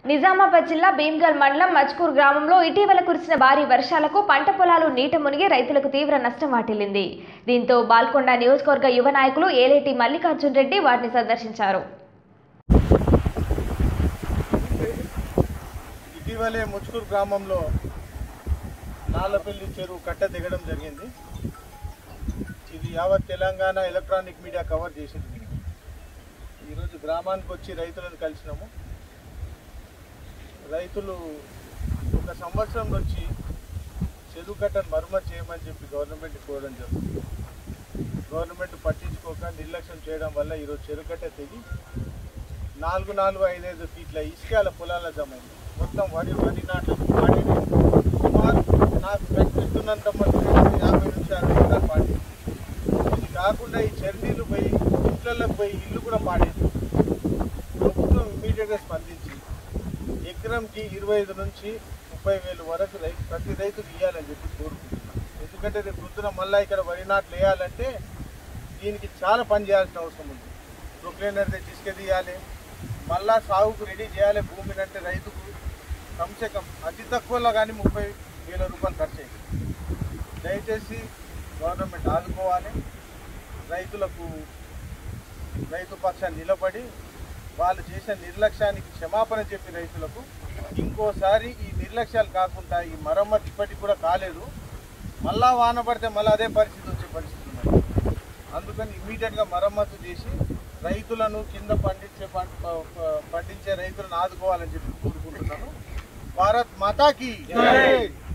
నిజామాబాద్ జిల్లా భీమ్గల్ మండలం మజ్కూర్ గ్రామంలో ఇటీవల కురిసిన భారీ వర్షాలకు పంట పొలాలు నీట మునిగి రైతులకు తీవ్ర నష్టం వాటిల్లింది దీంతో బాల్కొండ నియోజకవర్గ యువ నాయకులు ఏలేటి మల్లికార్జున్ రెడ్డి వాటిని సందర్శించారు ఇటీవలే ముచ్కూరు గ్రామంలో నాలపల్లి చెరువు కట్ట దిగడం జరిగింది ఇది యావత్ తెలంగాణ ఎలక్ట్రానిక్ మీడియా కవర్ చేసింది ఈరోజు గ్రామానికి వచ్చి రైతులను కలిసినాము రైతులు ఒక సంవత్సరం వచ్చి చెరువు కట్టను మరమ్మతు చేయమని చెప్పి గవర్నమెంట్ కోరడం జరుగుతుంది గవర్నమెంట్ పట్టించుకోక నిర్లక్ష్యం చేయడం వల్ల ఈరోజు చెరువు కట్ట తెగి నాలుగు నాలుగు ఐదైదు ఫీట్ల ఇసుకాల పొలాల జమ అయింది మొత్తం వరి వరి నాట్లు పాడి సుమారు నాకు కనిపిస్తున్నంత మటుకు యాభై నుంచి అరవై ఎకరాలు పాడేది ఇది కాకుండా ఈ చర్నీలు పోయి ఇంట్లలోకి పోయి ఇల్లు కూడా పాడేది ప్రభుత్వం ఇమీడియట్గా స్పందించి ఎకరంకి ఇరవై ఐదు నుంచి ముప్పై వేలు వరకు రైతు ప్రతి రైతుకు ఇవ్వాలని చెప్పి కోరుకుంటున్నాను ఎందుకంటే రేపు పొద్దున మళ్ళీ ఇక్కడ వరి నాట్లు వేయాలంటే దీనికి చాలా పని చేయాల్సిన అవసరం ఉంది ప్రొక్లైనర్ తెచ్చి ఇసుక తీయాలి మళ్ళా సాగుకు రెడీ చేయాలి భూమిని అంటే రైతుకు కమ్సే కమ్ అతి తక్కువలో కానీ ముప్పై వేల రూపాయలు ఖర్చు అయ్యింది దయచేసి గవర్నమెంట్ ఆదుకోవాలి రైతులకు రైతు పక్షాన్ని నిలబడి వాళ్ళు చేసిన నిర్లక్ష్యానికి క్షమాపణ చెప్పి రైతులకు ఇంకోసారి ఈ నిర్లక్ష్యాలు కాకుండా ఈ మరమ్మతు ఇప్పటికి కూడా కాలేదు మళ్ళా వాన పడితే మళ్ళీ అదే పరిస్థితి వచ్చే పరిస్థితి ఉన్నది అందుకని ఇమీడియట్గా మరమ్మతు చేసి రైతులను కింద పండించే పం- ప- ప- పండించే రైతులను ఆదుకోవాలని చెప్పి కోరుకుంటున్నాను భారత్ మాతాకి